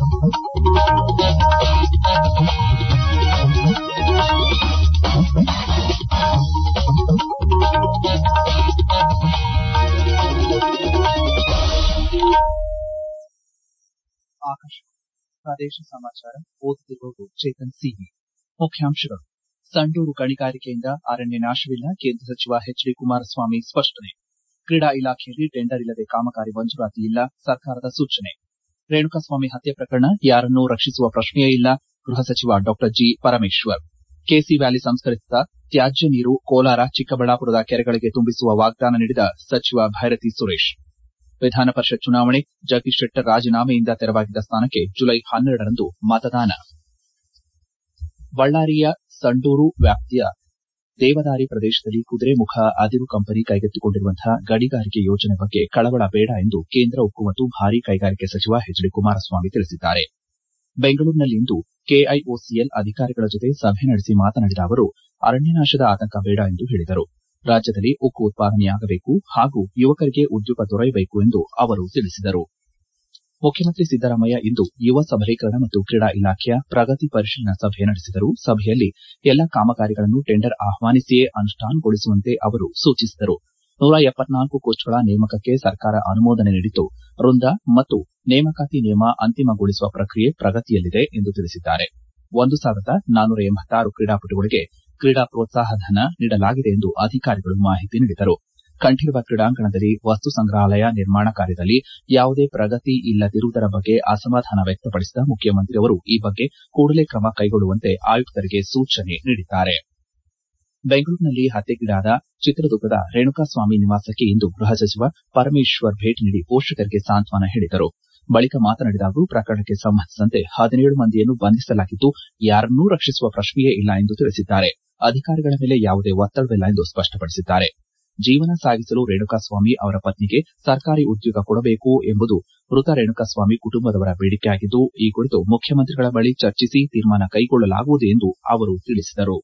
ಆಕಾಶವಾಣಿ ಪ್ರದೇಶ ಸಮಾಚಾರ ಓದುತ್ತಿರುವುದು ಚೇತನ್ ಸಿವಿ ಮುಖ್ಯಾಂಶಗಳು ಸಂಡೂರು ಗಣಿಗಾರಿಕೆಯಿಂದ ಅರಣ್ಯ ನಾಶವಿಲ್ಲ ಕೇಂದ್ರ ಸಚಿವ ಎಚ್ ಡಿ ಕುಮಾರಸ್ವಾಮಿ ಸ್ಪಷ್ಟನೆ ಕ್ರೀಡಾ ಇಲಾಖೆಯಲ್ಲಿ ಟೆಂಡರ್ ಇಲ್ಲದೆ ಕಾಮಗಾರಿ ಮಂಜೂರಾತಿ ಇಲ್ಲ ಸರ್ಕಾರದ ಸೂಚನೆ ರೇಣುಕಾಸ್ವಾಮಿ ಹತ್ಯೆ ಪ್ರಕರಣ ಯಾರನ್ನೂ ರಕ್ಷಿಸುವ ಪ್ರಶ್ನೆಯೇ ಇಲ್ಲ ಗೃಹ ಸಚಿವ ಡಾ ಜಿ ಪರಮೇಶ್ವರ್ ಕೆಸಿ ವ್ಯಾಲಿ ಸಂಸ್ಕರಿಸಿದ ತ್ಯಾಜ್ಯ ನೀರು ಕೋಲಾರ ಚಿಕ್ಕಬಳ್ಳಾಪುರದ ಕೆರೆಗಳಿಗೆ ತುಂಬಿಸುವ ವಾಗ್ದಾನ ನೀಡಿದ ಸಚಿವ ಭೈರತಿ ಸುರೇಶ್ ವಿಧಾನ ಪರಿಷತ್ ಚುನಾವಣೆ ಜಗದೀಶ್ ಶೆಟ್ಟರ್ ರಾಜೀನಾಮೆಯಿಂದ ತೆರವಾಗಿದ್ದ ಸ್ಥಾನಕ್ಕೆ ಜುಲೈ ಹನ್ನೆರಡರಂದು ಮತದಾನ ಬಳ್ಳಾರಿಯ ಸಂಡೂರು ವ್ಯಾಪ್ತಿಯ ದೇವದಾರಿ ಪ್ರದೇಶದಲ್ಲಿ ಕುದುರೆಮುಖ ಅದಿರು ಕಂಪನಿ ಕೈಗೆತ್ತಿಕೊಂಡಿರುವಂತಹ ಗಣಿಗಾರಿಕೆ ಯೋಜನೆ ಬಗ್ಗೆ ಕಳವಳ ಬೇಡ ಎಂದು ಕೇಂದ್ರ ಉಕ್ಕು ಮತ್ತು ಭಾರೀ ಕೈಗಾರಿಕೆ ಸಚಿವ ಎಚ್ ಡಿ ಕುಮಾರಸ್ವಾಮಿ ತಿಳಿಸಿದ್ದಾರೆ ಬೆಂಗಳೂರಿನಲ್ಲಿಂದು ಕೆಐಒಸಿಎಲ್ ಅಧಿಕಾರಿಗಳ ಜೊತೆ ಸಭೆ ನಡೆಸಿ ಮಾತನಾಡಿದ ಅವರು ಅರಣ್ಯನಾಶದ ಆತಂಕ ಬೇಡ ಎಂದು ಹೇಳಿದರು ರಾಜ್ಯದಲ್ಲಿ ಉಕ್ಕು ಉತ್ಪಾದನೆಯಾಗಬೇಕು ಹಾಗೂ ಯುವಕರಿಗೆ ಉದ್ಯೋಗ ದೊರೆಯಬೇಕು ಎಂದು ಅವರು ತಿಳಿಸಿದರು ಮುಖ್ಯಮಂತ್ರಿ ಸಿದ್ದರಾಮಯ್ಯ ಇಂದು ಯುವ ಸಬಲೀಕರಣ ಮತ್ತು ಕ್ರೀಡಾ ಇಲಾಖೆಯ ಪ್ರಗತಿ ಪರಿಶೀಲನಾ ಸಭೆ ನಡೆಸಿದರು ಸಭೆಯಲ್ಲಿ ಎಲ್ಲಾ ಕಾಮಗಾರಿಗಳನ್ನು ಟೆಂಡರ್ ಆಹ್ವಾನಿಸಿಯೇ ಅನುಷ್ಠಾನಗೊಳಿಸುವಂತೆ ಅವರು ಸೂಚಿಸಿದರು ನೂರ ಎಪ್ಪತ್ನಾಲ್ಕು ಕೋಚ್ಗಳ ನೇಮಕಕ್ಕೆ ಸರ್ಕಾರ ಅನುಮೋದನೆ ನೀಡಿದ್ದು ವೃಂದ ಮತ್ತು ನೇಮಕಾತಿ ನಿಯಮ ಅಂತಿಮಗೊಳಿಸುವ ಪ್ರಕ್ರಿಯೆ ಪ್ರಗತಿಯಲ್ಲಿದೆ ಎಂದು ತಿಳಿಸಿದ್ದಾರೆ ಒಂದು ಸಾವಿರದ ನಾನ್ನೂರ ಎಂಬತ್ತಾರು ಕ್ರೀಡಾಪಟುಗಳಿಗೆ ಕ್ರೀಡಾ ಪ್ರೋತ್ಸಾಹ ಧನ ನೀಡಲಾಗಿದೆ ಎಂದು ಅಧಿಕಾರಿಗಳು ಮಾಹಿತಿ ನೀಡಿದರು ಕಂಠೀರವ ಕ್ರೀಡಾಂಗಣದಲ್ಲಿ ವಸ್ತು ಸಂಗ್ರಹಾಲಯ ನಿರ್ಮಾಣ ಕಾರ್ಯದಲ್ಲಿ ಯಾವುದೇ ಪ್ರಗತಿ ಇಲ್ಲದಿರುವುದರ ಬಗ್ಗೆ ಅಸಮಾಧಾನ ವ್ಯಕ್ತಪಡಿಸಿದ ಮುಖ್ಯಮಂತ್ರಿಯವರು ಈ ಬಗ್ಗೆ ಕೂಡಲೇ ಕ್ರಮ ಕೈಗೊಳ್ಳುವಂತೆ ಆಯುಕ್ತರಿಗೆ ಸೂಚನೆ ನೀಡಿದ್ದಾರೆ ಬೆಂಗಳೂರಿನಲ್ಲಿ ಹತ್ಯೆಗೀಡಾದ ಚಿತ್ರದುರ್ಗದ ರೇಣುಕಾಸ್ವಾಮಿ ನಿವಾಸಕ್ಕೆ ಇಂದು ಗೃಹ ಸಚಿವ ಪರಮೇಶ್ವರ್ ಭೇಟಿ ನೀಡಿ ಪೋಷಕರಿಗೆ ಸಾಂತ್ವನ ಹೇಳಿದರು ಬಳಿಕ ಮಾತನಾಡಿದ ಅವರು ಪ್ರಕರಣಕ್ಕೆ ಸಂಬಂಧಿಸಿದಂತೆ ಹದಿನೇಳು ಮಂದಿಯನ್ನು ಬಂಧಿಸಲಾಗಿದ್ದು ಯಾರನ್ನೂ ರಕ್ಷಿಸುವ ಪ್ರಶ್ನೆಯೇ ಇಲ್ಲ ಎಂದು ತಿಳಿಸಿದ್ದಾರೆ ಅಧಿಕಾರಿಗಳ ಮೇಲೆ ಯಾವುದೇ ಒತ್ತಡವಿಲ್ಲ ಎಂದು ಸ್ಪಷ್ಟಪಡಿಸಿದ್ದಾರೆ ಜೀವನ ಸಾಗಿಸಲು ರೇಣುಕಾಸ್ವಾಮಿ ಅವರ ಪತ್ನಿಗೆ ಸರ್ಕಾರಿ ಉದ್ಯೋಗ ಕೊಡಬೇಕು ಎಂಬುದು ಮೃತ ರೇಣುಕಾಸ್ವಾಮಿ ಕುಟುಂಬದವರ ಬೇಡಿಕೆಯಾಗಿದ್ದು ಈ ಕುರಿತು ಮುಖ್ಯಮಂತ್ರಿಗಳ ಬಳಿ ಚರ್ಚಿಸಿ ತೀರ್ಮಾನ ಕೈಗೊಳ್ಳಲಾಗುವುದು ಎಂದು ಅವರು ತಿಳಿಸಿದರು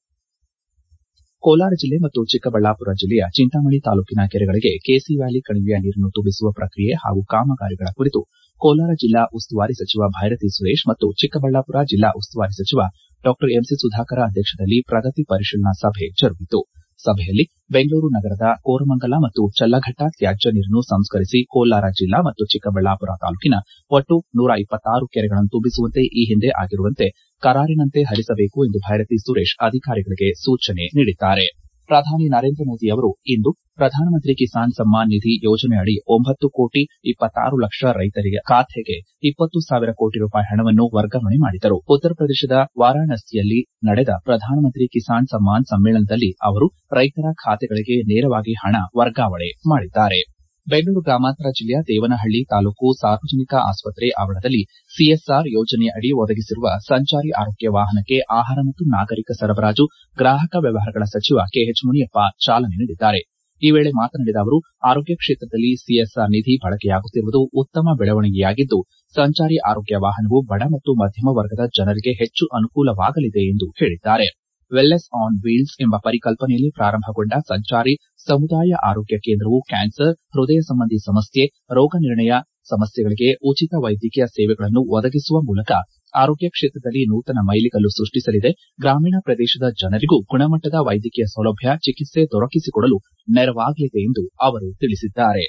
ಕೋಲಾರ ಜಿಲ್ಲೆ ಮತ್ತು ಚಿಕ್ಕಬಳ್ಳಾಪುರ ಜಿಲ್ಲೆಯ ಚಿಂತಾಮಣಿ ತಾಲೂಕಿನ ಕೆರೆಗಳಿಗೆ ಕೆಸಿ ವ್ಯಾಲಿ ಕಣಿವೆಯ ನೀರನ್ನು ತುಂಬಿಸುವ ಪ್ರಕ್ರಿಯೆ ಹಾಗೂ ಕಾಮಗಾರಿಗಳ ಕುರಿತು ಕೋಲಾರ ಜಿಲ್ಲಾ ಉಸ್ತುವಾರಿ ಸಚಿವ ಭೈರತಿ ಸುರೇಶ್ ಮತ್ತು ಚಿಕ್ಕಬಳ್ಳಾಪುರ ಜಿಲ್ಲಾ ಉಸ್ತುವಾರಿ ಸಚಿವ ಡಾ ಎಂಸಿ ಸುಧಾಕರ್ ಅಧ್ಯಕ್ಷತೆಯಲ್ಲಿ ಪ್ರಗತಿ ಪರಿಶೀಲನಾ ಸಭೆ ಜರುಗಿತು ಸಭೆಯಲ್ಲಿ ಬೆಂಗಳೂರು ನಗರದ ಕೋರಮಂಗಲ ಮತ್ತು ಚಲ್ಲಘಟ್ಟ ತ್ಯಾಜ್ಯ ನೀರನ್ನು ಸಂಸ್ಕರಿಸಿ ಕೋಲಾರ ಜಿಲ್ಲಾ ಮತ್ತು ಚಿಕ್ಕಬಳ್ಳಾಪುರ ತಾಲೂಕಿನ ಒಟ್ಟು ನೂರ ಇಪ್ಪತ್ತಾರು ಕೆರೆಗಳನ್ನು ತುಂಬಿಸುವಂತೆ ಈ ಹಿಂದೆ ಆಗಿರುವಂತೆ ಕರಾರಿನಂತೆ ಹರಿಸಬೇಕು ಎಂದು ಭೈರತಿ ಸುರೇಶ್ ಅಧಿಕಾರಿಗಳಿಗೆ ಸೂಚನೆ ನೀಡಿದ್ದಾರೆ ಪ್ರಧಾನಿ ನರೇಂದ್ರ ಮೋದಿ ಅವರು ಇಂದು ಪ್ರಧಾನಮಂತ್ರಿ ಕಿಸಾನ್ ಸಮ್ಮಾನ್ ನಿಧಿ ಯೋಜನೆಯಡಿ ಒಂಬತ್ತು ಕೋಟಿ ಇಪ್ಪತ್ತಾರು ಲಕ್ಷ ರೈತರಿಗೆ ಖಾತೆಗೆ ಇಪ್ಪತ್ತು ಸಾವಿರ ಕೋಟಿ ರೂಪಾಯಿ ಹಣವನ್ನು ವರ್ಗಾವಣೆ ಮಾಡಿದರು ಉತ್ತರ ಪ್ರದೇಶದ ವಾರಾಣಸಿಯಲ್ಲಿ ನಡೆದ ಪ್ರಧಾನಮಂತ್ರಿ ಕಿಸಾನ್ ಸಮ್ಮಾನ್ ಸಮ್ಮೇಳನದಲ್ಲಿ ಅವರು ರೈತರ ಖಾತೆಗಳಿಗೆ ನೇರವಾಗಿ ಹಣ ವರ್ಗಾವಣೆ ಮಾಡಿದ್ದಾರೆ ಬೆಂಗಳೂರು ಗ್ರಾಮಾಂತರ ಜಿಲ್ಲೆಯ ದೇವನಹಳ್ಳಿ ತಾಲೂಕು ಸಾರ್ವಜನಿಕ ಆಸ್ಪತ್ರೆ ಆವರಣದಲ್ಲಿ ಸಿಎಸ್ಆರ್ ಯೋಜನೆಯಡಿ ಒದಗಿಸಿರುವ ಸಂಚಾರಿ ಆರೋಗ್ಯ ವಾಹನಕ್ಕೆ ಆಹಾರ ಮತ್ತು ನಾಗರಿಕ ಸರಬರಾಜು ಗ್ರಾಹಕ ವ್ಯವಹಾರಗಳ ಸಚಿವ ಕೆಎಚ್ ಮುನಿಯಪ್ಪ ಚಾಲನೆ ನೀಡಿದ್ದಾರೆ ಈ ವೇಳೆ ಮಾತನಾಡಿದ ಅವರು ಆರೋಗ್ಯ ಕ್ಷೇತ್ರದಲ್ಲಿ ಸಿಎಸ್ಆರ್ ನಿಧಿ ಬಳಕೆಯಾಗುತ್ತಿರುವುದು ಉತ್ತಮ ಬೆಳವಣಿಗೆಯಾಗಿದ್ದು ಸಂಚಾರಿ ಆರೋಗ್ಯ ವಾಹನವು ಬಡ ಮತ್ತು ಮಧ್ಯಮ ವರ್ಗದ ಜನರಿಗೆ ಹೆಚ್ಚು ಅನುಕೂಲವಾಗಲಿದೆ ಎಂದು ಹೇಳಿದ್ದಾರೆ ವೆಲ್ನೆಸ್ ಆನ್ ವೀಲ್ಸ್ ಎಂಬ ಪರಿಕಲ್ಪನೆಯಲ್ಲಿ ಪ್ರಾರಂಭಗೊಂಡ ಸಂಚಾರಿ ಸಮುದಾಯ ಆರೋಗ್ಯ ಕೇಂದ್ರವು ಕ್ಯಾನ್ಸರ್ ಹೃದಯ ಸಂಬಂಧಿ ಸಮಸ್ಯೆ ರೋಗ ನಿರ್ಣಯ ಸಮಸ್ಯೆಗಳಿಗೆ ಉಚಿತ ವೈದ್ಯಕೀಯ ಸೇವೆಗಳನ್ನು ಒದಗಿಸುವ ಮೂಲಕ ಆರೋಗ್ಯ ಕ್ಷೇತ್ರದಲ್ಲಿ ನೂತನ ಮೈಲಿಗಲ್ಲು ಸೃಷ್ಟಿಸಲಿದೆ ಗ್ರಾಮೀಣ ಪ್ರದೇಶದ ಜನರಿಗೂ ಗುಣಮಟ್ಟದ ವೈದ್ಯಕೀಯ ಸೌಲಭ್ಯ ಚಿಕಿತ್ಸೆ ದೊರಕಿಸಿಕೊಡಲು ನೆರವಾಗಲಿದೆ ಎಂದು ಅವರು ತಿಳಿಸಿದ್ದಾರೆ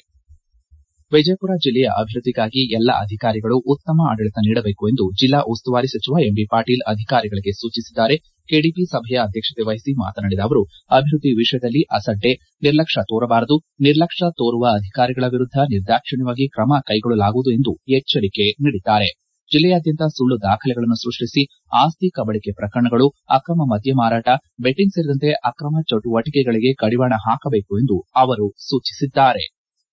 ವಿಜಯಪುರ ಜಿಲ್ಲೆಯ ಅಭಿವೃದ್ಧಿಗಾಗಿ ಎಲ್ಲ ಅಧಿಕಾರಿಗಳು ಉತ್ತಮ ಆಡಳಿತ ನೀಡಬೇಕು ಎಂದು ಜಿಲ್ಲಾ ಉಸ್ತುವಾರಿ ಸಚಿವ ಎಂಬಿ ಪಾಟೀಲ್ ಅಧಿಕಾರಿಗಳಿಗೆ ಸೂಚಿಸಿದ್ದಾರೆ ಕೆಡಿಪಿ ಸಭೆಯ ಅಧ್ಯಕ್ಷತೆ ವಹಿಸಿ ಮಾತನಾಡಿದ ಅವರು ಅಭಿವೃದ್ಧಿ ವಿಷಯದಲ್ಲಿ ಅಸಡ್ಡೆ ನಿರ್ಲಕ್ಷ್ಯ ತೋರಬಾರದು ನಿರ್ಲಕ್ಷ್ಯ ತೋರುವ ಅಧಿಕಾರಿಗಳ ವಿರುದ್ಧ ನಿರ್ದಾಕ್ಷಿಣ್ಯವಾಗಿ ಕ್ರಮ ಕೈಗೊಳ್ಳಲಾಗುವುದು ಎಂದು ಎಚ್ಚರಿಕೆ ನೀಡಿದ್ದಾರೆ ಜಿಲ್ಲೆಯಾದ್ಯಂತ ಸುಳ್ಳು ದಾಖಲೆಗಳನ್ನು ಸೃಷ್ಟಿಸಿ ಆಸ್ತಿ ಕಬಳಿಕೆ ಪ್ರಕರಣಗಳು ಅಕ್ರಮ ಮದ್ಯ ಮಾರಾಟ ಬೆಟ್ಟಿಂಗ್ ಸೇರಿದಂತೆ ಅಕ್ರಮ ಚಟುವಟಿಕೆಗಳಿಗೆ ಕಡಿವಾಣ ಹಾಕಬೇಕು ಎಂದು ಅವರು ಸೂಚಿಸಿದ್ದಾರೆ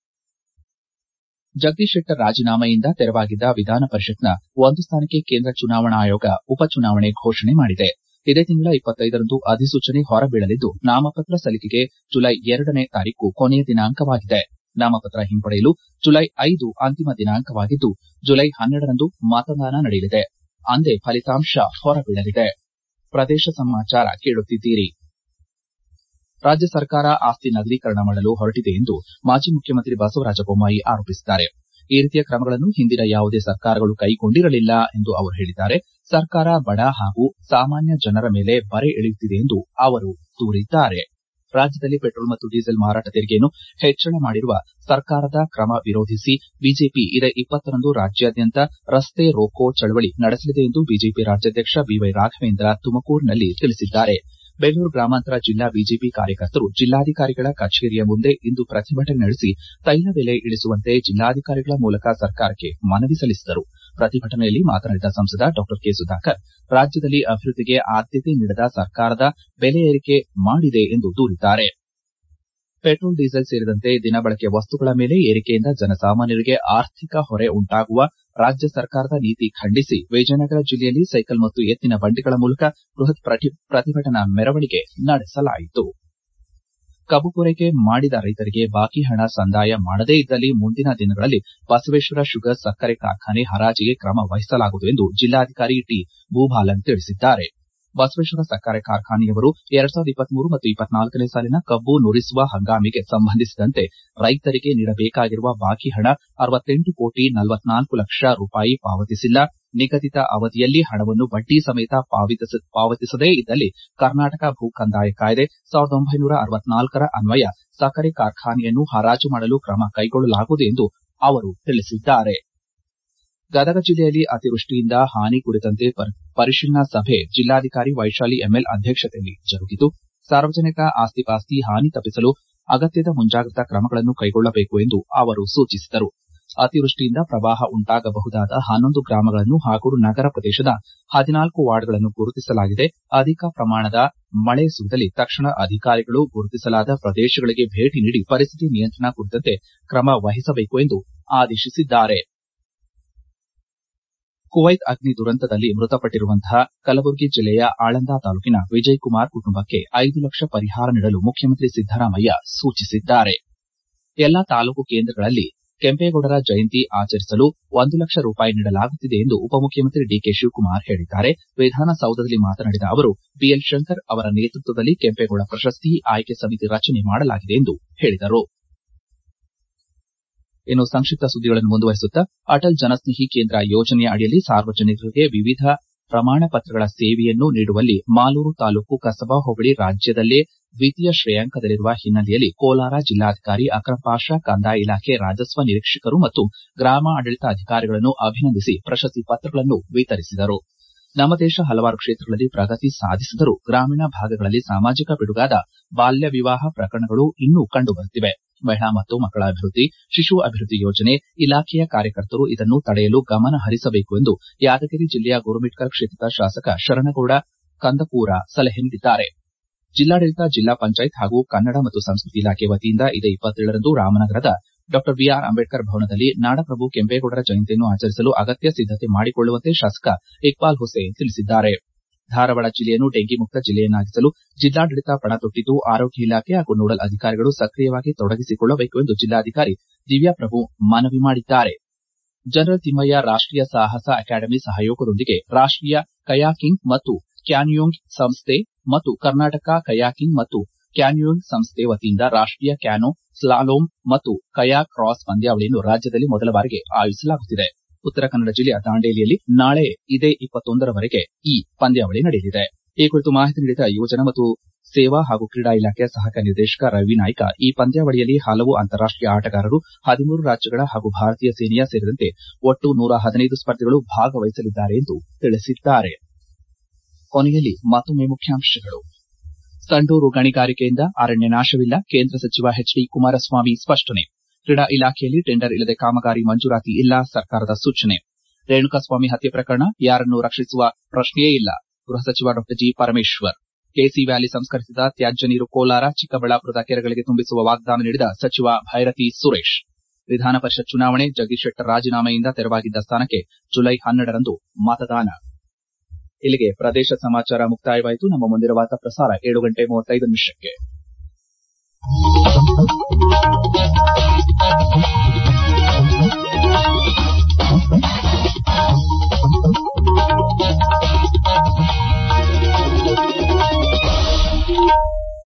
ಜಗದೀಶ್ ಶೆಟ್ಟರ್ ರಾಜೀನಾಮೆಯಿಂದ ತೆರವಾಗಿದ್ದ ವಿಧಾನ ಪರಿಷತ್ನ ಒಂದು ಸ್ಥಾನಕ್ಕೆ ಕೇಂದ್ರ ಚುನಾವಣಾ ಆಯೋಗ ಉಪಚುನಾವಣೆ ಘೋಷಣೆ ಮಾಡಿದೆ ಇದೇ ತಿಂಗಳ ಇಪ್ಪತ್ತೈದರಂದು ಅಧಿಸೂಚನೆ ಹೊರಬೀಳಲಿದ್ದು ನಾಮಪತ್ರ ಸಲ್ಲಿಕೆಗೆ ಜುಲೈ ಎರಡನೇ ತಾರೀಕು ಕೊನೆಯ ದಿನಾಂಕವಾಗಿದೆ ನಾಮಪತ್ರ ಹಿಂಪಡೆಯಲು ಜುಲೈ ಐದು ಅಂತಿಮ ದಿನಾಂಕವಾಗಿದ್ದು ಜುಲೈ ಹನ್ನೆರಡರಂದು ಮತದಾನ ನಡೆಯಲಿದೆ ಅಂದೇ ಫಲಿತಾಂಶ ಹೊರಬೀಳಲಿದೆ ಪ್ರದೇಶ ಸಮಾಚಾರ ಕೇಳುತ್ತಿದ್ದೀರಿ ರಾಜ್ಯ ಸರ್ಕಾರ ಆಸ್ತಿ ನಗದೀಕರಣ ಮಾಡಲು ಹೊರಟಿದೆ ಎಂದು ಮಾಜಿ ಮುಖ್ಯಮಂತ್ರಿ ಬಸವರಾಜ ಬೊಮ್ಮಾಯಿ ಆರೋಪಿಸಿದ್ದಾರೆ ಈ ರೀತಿಯ ಕ್ರಮಗಳನ್ನು ಹಿಂದಿನ ಯಾವುದೇ ಸರ್ಕಾರಗಳು ಕೈಗೊಂಡಿರಲಿಲ್ಲ ಎಂದು ಅವರು ಹೇಳಿದ್ದಾರೆ ಸರ್ಕಾರ ಬಡ ಹಾಗೂ ಸಾಮಾನ್ಯ ಜನರ ಮೇಲೆ ಬರೆ ಎಳೆಯುತ್ತಿದೆ ಎಂದು ಅವರು ದೂರಿದ್ದಾರೆ ರಾಜ್ಯದಲ್ಲಿ ಪೆಟ್ರೋಲ್ ಮತ್ತು ಡೀಸೆಲ್ ಮಾರಾಟ ತೆರಿಗೆಯನ್ನು ಹೆಚ್ಚಳ ಮಾಡಿರುವ ಸರ್ಕಾರದ ಕ್ರಮ ವಿರೋಧಿಸಿ ಬಿಜೆಪಿ ಇದೇ ಇಪ್ಪತ್ತರಂದು ರಾಜ್ಯಾದ್ಯಂತ ರಸ್ತೆ ರೋಕೋ ಚಳವಳಿ ನಡೆಸಲಿದೆ ಎಂದು ಬಿಜೆಪಿ ರಾಜ್ಯಾಧ್ಯಕ್ಷ ಬಿವೈ ರಾಘವೇಂದ್ರ ತುಮಕೂರಿನಲ್ಲಿ ತಿಳಿಸಿದ್ದಾರೆ ಬೆಂಗಳೂರು ಗ್ರಾಮಾಂತರ ಜಿಲ್ಲಾ ಬಿಜೆಪಿ ಕಾರ್ಯಕರ್ತರು ಜಿಲ್ಲಾಧಿಕಾರಿಗಳ ಕಚೇರಿಯ ಮುಂದೆ ಇಂದು ಪ್ರತಿಭಟನೆ ನಡೆಸಿ ತೈಲ ಬೆಲೆ ಇಳಿಸುವಂತೆ ಜಿಲ್ಲಾಧಿಕಾರಿಗಳ ಮೂಲಕ ಸರ್ಕಾರಕ್ಕೆ ಮನವಿ ಸಲ್ಲಿಸಿದರು ಪ್ರತಿಭಟನೆಯಲ್ಲಿ ಮಾತನಾಡಿದ ಸಂಸದ ಡಾ ಕೆ ಸುಧಾಕರ್ ರಾಜ್ಯದಲ್ಲಿ ಅಭಿವೃದ್ಧಿಗೆ ಆದ್ಯತೆ ನೀಡದ ಸರ್ಕಾರದ ಬೆಲೆ ಏರಿಕೆ ಮಾಡಿದೆ ಎಂದು ದೂರಿದ್ದಾರೆ ಪೆಟ್ರೋಲ್ ಡೀಸೆಲ್ ಸೇರಿದಂತೆ ದಿನಬಳಕೆ ವಸ್ತುಗಳ ಮೇಲೆ ಏರಿಕೆಯಿಂದ ಜನಸಾಮಾನ್ಯರಿಗೆ ಆರ್ಥಿಕ ಹೊರೆ ಉಂಟಾಗುವ ರಾಜ್ಯ ಸರ್ಕಾರದ ನೀತಿ ಖಂಡಿಸಿ ವಿಜಯನಗರ ಜಿಲ್ಲೆಯಲ್ಲಿ ಸೈಕಲ್ ಮತ್ತು ಎತ್ತಿನ ಬಂಡಿಗಳ ಮೂಲಕ ಬೃಹತ್ ಪ್ರತಿಭಟನಾ ಮೆರವಣಿಗೆ ನಡೆಸಲಾಯಿತು ಕಬ್ಬು ಪೂರೈಕೆ ಮಾಡಿದ ರೈತರಿಗೆ ಬಾಕಿ ಹಣ ಸಂದಾಯ ಮಾಡದೇ ಇದ್ದಲ್ಲಿ ಮುಂದಿನ ದಿನಗಳಲ್ಲಿ ಬಸವೇಶ್ವರ ಶುಗರ್ಸ್ ಸಕ್ಕರೆ ಕಾರ್ಖಾನೆ ಹರಾಜಿಗೆ ಕ್ರಮ ವಹಿಸಲಾಗುವುದು ಎಂದು ಜಿಲ್ಲಾಧಿಕಾರಿ ಟಿ ಭೂಬಾಲನ್ ತಿಳಿಸಿದ್ದಾರೆ ಬಸವೇಶ್ವರ ಸಕ್ಕರೆ ಕಾರ್ಖಾನೆಯವರು ಎರಡ್ ಸಾವಿರದ ಇಪ್ಪತ್ಮೂರು ಮತ್ತು ಇಪ್ಪತ್ನಾಲ್ಕನೇ ಸಾಲಿನ ಕಬ್ಬು ನುರಿಸುವ ಹಂಗಾಮಿಗೆ ಸಂಬಂಧಿಸಿದಂತೆ ರೈತರಿಗೆ ನೀಡಬೇಕಾಗಿರುವ ಬಾಕಿ ಹಣ ಅರವತ್ತೆಂಟು ಕೋಟಿ ನಲವತ್ನಾಲ್ಕು ಲಕ್ಷ ರೂಪಾಯಿ ಪಾವತಿಸಿಲ್ಲ ನಿಗದಿತ ಅವಧಿಯಲ್ಲಿ ಹಣವನ್ನು ಬಡ್ಡಿ ಸಮೇತ ಪಾವತಿಸದೇ ಇದ್ದಲ್ಲಿ ಕರ್ನಾಟಕ ಭೂ ಕಂದಾಯ ಕಾಯ್ದೆ ಸಾವಿರದ ಒಂಬೈನೂರ ಅರವತ್ನಾಲ್ಕರ ಅನ್ವಯ ಸಕ್ಕರೆ ಕಾರ್ಖಾನೆಯನ್ನು ಹರಾಜು ಮಾಡಲು ಕ್ರಮ ಕೈಗೊಳ್ಳಲಾಗುವುದು ಎಂದು ಅವರು ತಿಳಿಸಿದ್ದಾರೆ ಗದಗ ಜಿಲ್ಲೆಯಲ್ಲಿ ಅತಿವೃಷ್ಟಿಯಿಂದ ಹಾನಿ ಕುರಿತಂತೆ ಪರಿಶೀಲನಾ ಸಭೆ ಜಿಲ್ಲಾಧಿಕಾರಿ ವೈಶಾಲಿ ಎಂಎಲ್ ಅಧ್ಯಕ್ಷತೆಯಲ್ಲಿ ಜರುಗಿತು ಸಾರ್ವಜನಿಕ ಆಸ್ತಿಪಾಸ್ತಿ ಹಾನಿ ತಪ್ಪಿಸಲು ಅಗತ್ಯದ ಮುಂಜಾಗ್ರತಾ ಕ್ರಮಗಳನ್ನು ಕೈಗೊಳ್ಳಬೇಕು ಎಂದು ಅವರು ಸೂಚಿಸಿದರು ಅತಿವೃಷ್ಟಿಯಿಂದ ಪ್ರವಾಹ ಉಂಟಾಗಬಹುದಾದ ಹನ್ನೊಂದು ಗ್ರಾಮಗಳನ್ನು ಹಾಗೂ ನಗರ ಪ್ರದೇಶದ ಹದಿನಾಲ್ಕು ವಾರ್ಡ್ಗಳನ್ನು ಗುರುತಿಸಲಾಗಿದೆ ಅಧಿಕ ಪ್ರಮಾಣದ ಮಳೆ ಸುರಿದಲ್ಲಿ ತಕ್ಷಣ ಅಧಿಕಾರಿಗಳು ಗುರುತಿಸಲಾದ ಪ್ರದೇಶಗಳಿಗೆ ಭೇಟಿ ನೀಡಿ ಪರಿಸ್ಥಿತಿ ನಿಯಂತ್ರಣ ಕುರಿತಂತೆ ಕ್ರಮ ವಹಿಸಬೇಕು ಎಂದು ಆದೇಶಿಸಿದ್ದಾರೆ ಕುವೈತ್ ಅಗ್ನಿ ದುರಂತದಲ್ಲಿ ಮೃತಪಟ್ಟಿರುವಂತಹ ಕಲಬುರಗಿ ಜಿಲ್ಲೆಯ ಆಳಂದ ತಾಲೂಕಿನ ವಿಜಯ್ ಕುಮಾರ್ ಕುಟುಂಬಕ್ಕೆ ಐದು ಲಕ್ಷ ಪರಿಹಾರ ನೀಡಲು ಮುಖ್ಯಮಂತ್ರಿ ಸಿದ್ದರಾಮಯ್ಯ ಸೂಚಿಸಿದ್ದಾರೆ ಎಲ್ಲಾ ತಾಲೂಕು ಕೇಂದ್ರಗಳಲ್ಲಿ ಕೆಂಪೇಗೌಡರ ಜಯಂತಿ ಆಚರಿಸಲು ಒಂದು ಲಕ್ಷ ರೂಪಾಯಿ ನೀಡಲಾಗುತ್ತಿದೆ ಎಂದು ಉಪಮುಖ್ಯಮಂತ್ರಿ ಡಿಕೆ ಶಿವಕುಮಾರ್ ಹೇಳಿದ್ದಾರೆ ವಿಧಾನಸೌಧದಲ್ಲಿ ಮಾತನಾಡಿದ ಅವರು ಬಿಎಲ್ ಶಂಕರ್ ಅವರ ನೇತೃತ್ವದಲ್ಲಿ ಕೆಂಪೇಗೌಡ ಪ್ರಶಸ್ತಿ ಆಯ್ಕೆ ಸಮಿತಿ ರಚನೆ ಮಾಡಲಾಗಿದೆ ಎಂದು ಹೇಳಿದರು ಇನ್ನು ಸಂಕ್ಷಿಪ್ತ ಸುದ್ದಿಗಳನ್ನು ಮುಂದುವರಿಸುತ್ತಾ ಅಟಲ್ ಜನಸ್ನೇಹಿ ಕೇಂದ್ರ ಯೋಜನೆಯ ಅಡಿಯಲ್ಲಿ ಸಾರ್ವಜನಿಕರಿಗೆ ವಿವಿಧ ಪ್ರಮಾಣ ಪತ್ರಗಳ ಸೇವೆಯನ್ನು ನೀಡುವಲ್ಲಿ ಮಾಲೂರು ತಾಲೂಕು ಕಸಬಾ ಹೋಬಳಿ ರಾಜ್ಯದಲ್ಲೇ ದ್ವಿತೀಯ ಶ್ರೇಯಾಂಕದಲ್ಲಿರುವ ಹಿನ್ನೆಲೆಯಲ್ಲಿ ಕೋಲಾರ ಜಿಲ್ಲಾಧಿಕಾರಿ ಅಕ್ರಂ ಪಾಷಾ ಕಂದಾಯ ಇಲಾಖೆ ರಾಜಸ್ವ ನಿರೀಕ್ಷಕರು ಮತ್ತು ಗ್ರಾಮ ಆಡಳಿತ ಅಧಿಕಾರಿಗಳನ್ನು ಅಭಿನಂದಿಸಿ ಪ್ರಶಸ್ತಿ ಪತ್ರಗಳನ್ನು ವಿತರಿಸಿದರು ನಮ್ಮ ದೇಶ ಹಲವಾರು ಕ್ಷೇತ್ರಗಳಲ್ಲಿ ಪ್ರಗತಿ ಸಾಧಿಸಿದರೂ ಗ್ರಾಮೀಣ ಭಾಗಗಳಲ್ಲಿ ಸಾಮಾಜಿಕ ಪಿಡುಗಾದ ಬಾಲ್ಯ ವಿವಾಹ ಪ್ರಕರಣಗಳು ಇನ್ನೂ ಕಂಡುಬರುತ್ತಿವೆ ಮಹಿಳಾ ಮತ್ತು ಮಕ್ಕಳ ಅಭಿವೃದ್ಧಿ ಶಿಶು ಅಭಿವೃದ್ಧಿ ಯೋಜನೆ ಇಲಾಖೆಯ ಕಾರ್ಯಕರ್ತರು ಇದನ್ನು ತಡೆಯಲು ಗಮನ ಹರಿಸಬೇಕು ಎಂದು ಯಾದಗಿರಿ ಜಿಲ್ಲೆಯ ಗುರುಮಿಟ್ಕಲ್ ಕ್ಷೇತ್ರದ ಶಾಸಕ ಶರಣಗೌಡ ಕಂದಕೂರ ಸಲಹೆ ನೀಡಿದ್ದಾರೆ ಜಿಲ್ಲಾಡಳಿತ ಜಿಲ್ಲಾ ಪಂಚಾಯತ್ ಹಾಗೂ ಕನ್ನಡ ಮತ್ತು ಸಂಸ್ಕೃತಿ ಇಲಾಖೆ ವತಿಯಿಂದ ಇದೇ ಇಪ್ಪತ್ತೇಳರಂದು ರಾಮನಗರದ ಡಾ ಬಿಆರ್ ಅಂಬೇಡ್ಕರ್ ಭವನದಲ್ಲಿ ನಾಡಪ್ರಭು ಕೆಂಪೇಗೌಡರ ಜಯಂತಿಯನ್ನು ಆಚರಿಸಲು ಅಗತ್ಯ ಸಿದ್ದತೆ ಮಾಡಿಕೊಳ್ಳುವಂತೆ ಶಾಸಕ ಇಕ್ಬಾಲ್ ಹುಸೇನ್ ತಿಳಿಸಿದ್ದಾರೆ ಧಾರವಾಡ ಜಿಲ್ಲೆಯನ್ನು ಡೆಂಗಿ ಮುಕ್ತ ಜಿಲ್ಲೆಯನ್ನಾಗಿಸಲು ಜಿಲ್ಲಾಡಳಿತ ಪಣ ತೊಟ್ಟಿದ್ದು ಆರೋಗ್ಯ ಇಲಾಖೆ ಹಾಗೂ ನೋಡಲ್ ಅಧಿಕಾರಿಗಳು ಸಕ್ರಿಯವಾಗಿ ತೊಡಗಿಸಿಕೊಳ್ಳಬೇಕು ಎಂದು ಜಿಲ್ಲಾಧಿಕಾರಿ ದಿವ್ಯಾಪ್ರಭು ಮನವಿ ಮಾಡಿದ್ದಾರೆ ಜನರಲ್ ತಿಮ್ಮಯ್ಯ ರಾಷ್ಟೀಯ ಸಾಹಸ ಅಕಾಡೆಮಿ ಸಹಯೋಗದೊಂದಿಗೆ ರಾಷ್ಟೀಯ ಕಯಾಕಿಂಗ್ ಮತ್ತು ಕ್ಯಾನಿಯೋಯಿಂಗ್ ಸಂಸ್ಥೆ ಮತ್ತು ಕರ್ನಾಟಕ ಕಯಾಕಿಂಗ್ ಮತ್ತು ಕ್ಯಾನಿಯೋಯಿಂಗ್ ಸಂಸ್ಥೆ ವತಿಯಿಂದ ರಾಷ್ಟೀಯ ಕ್ಯಾನೋ ಸ್ಲಾಲೋಮ್ ಮತ್ತು ಕಯಾಕ್ ಕ್ರಾಸ್ ಪಂದ್ಯಾವಳಿಯನ್ನು ರಾಜ್ಯದಲ್ಲಿ ಮೊದಲ ಬಾರಿಗೆ ಆಯೋಜಿಸಲಾಗುತ್ತಿದೆ ಉತ್ತರ ಕನ್ನಡ ಜಿಲ್ಲೆಯ ದಾಂಡೇಲಿಯಲ್ಲಿ ನಾಳೆ ಇದೇ ಇಪ್ಪತ್ತೊಂದರವರೆಗೆ ಈ ಪಂದ್ಯಾವಳಿ ನಡೆಯಲಿದೆ ಈ ಕುರಿತು ಮಾಹಿತಿ ನೀಡಿದ ಯುವಜನ ಮತ್ತು ಸೇವಾ ಹಾಗೂ ಕ್ರೀಡಾ ಇಲಾಖೆಯ ಸಹಾಯಕ ನಿರ್ದೇಶಕ ರವಿ ನಾಯ್ಕ ಈ ಪಂದ್ಯಾವಳಿಯಲ್ಲಿ ಹಲವು ಅಂತಾರಾಷ್ಟೀಯ ಆಟಗಾರರು ಹದಿಮೂರು ರಾಜ್ಯಗಳ ಹಾಗೂ ಭಾರತೀಯ ಸೇನೆಯ ಸೇರಿದಂತೆ ಒಟ್ಟು ನೂರ ಹದಿನೈದು ಸ್ಪರ್ಧಿಗಳು ಭಾಗವಹಿಸಲಿದ್ದಾರೆ ಎಂದು ತಿಳಿಸಿದ್ದಾರೆ ಕೊನೆಯಲ್ಲಿ ಮತ್ತೊಮ್ಮೆ ಮುಖ್ಯಾಂಶಗಳು ಸಂಡೂರು ಗಣಿಗಾರಿಕೆಯಿಂದ ಅರಣ್ಯ ನಾಶವಿಲ್ಲ ಕೇಂದ್ರ ಸಚಿವ ಎಚ್ ಡಿ ಕುಮಾರಸ್ವಾಮಿ ಸ್ಪಷ್ಟನೆ ಕ್ರೀಡಾ ಇಲಾಖೆಯಲ್ಲಿ ಟೆಂಡರ್ ಇಲ್ಲದೆ ಕಾಮಗಾರಿ ಮಂಜೂರಾತಿ ಇಲ್ಲ ಸರ್ಕಾರದ ಸೂಚನೆ ರೇಣುಕಾಸ್ವಾಮಿ ಹತ್ಯೆ ಪ್ರಕರಣ ಯಾರನ್ನೂ ರಕ್ಷಿಸುವ ಪ್ರಶ್ನೆಯೇ ಇಲ್ಲ ಗೃಹ ಸಚಿವ ಡಾ ಜಿ ಪರಮೇಶ್ವರ್ ಕೆಸಿ ವ್ಯಾಲಿ ಸಂಸ್ಕರಿಸಿದ ತ್ಯಾಜ್ಯ ನೀರು ಕೋಲಾರ ಚಿಕ್ಕಬಳ್ಳಾಪುರದ ಕೆರೆಗಳಿಗೆ ತುಂಬಿಸುವ ವಾಗ್ದಾನ ನೀಡಿದ ಸಚಿವ ಭೈರತಿ ಸುರೇಶ್ ವಿಧಾನ ಪರಿಷತ್ ಚುನಾವಣೆ ಜಗದೀಶ್ ಶೆಟ್ಟರ್ ರಾಜೀನಾಮೆಯಿಂದ ತೆರವಾಗಿದ್ದ ಸ್ಥಾನಕ್ಕೆ ಜುಲೈ ಹನ್ನೆರಡರಂದು ಮತದಾನ ಇಲ್ಲಿಗೆ ಪ್ರದೇಶ ಸಮಾಚಾರ ಮುಕ್ತಾಯವಾಯಿತು ನಮ್ಮ ಮುಂದಿನ ವಾರ್ತಾ ಪ್ರಸಾರ ಏಳು ಗಂಟೆ ಮೂವತ್ತೈದು ನಿಮಿಷಕ್ಕೆ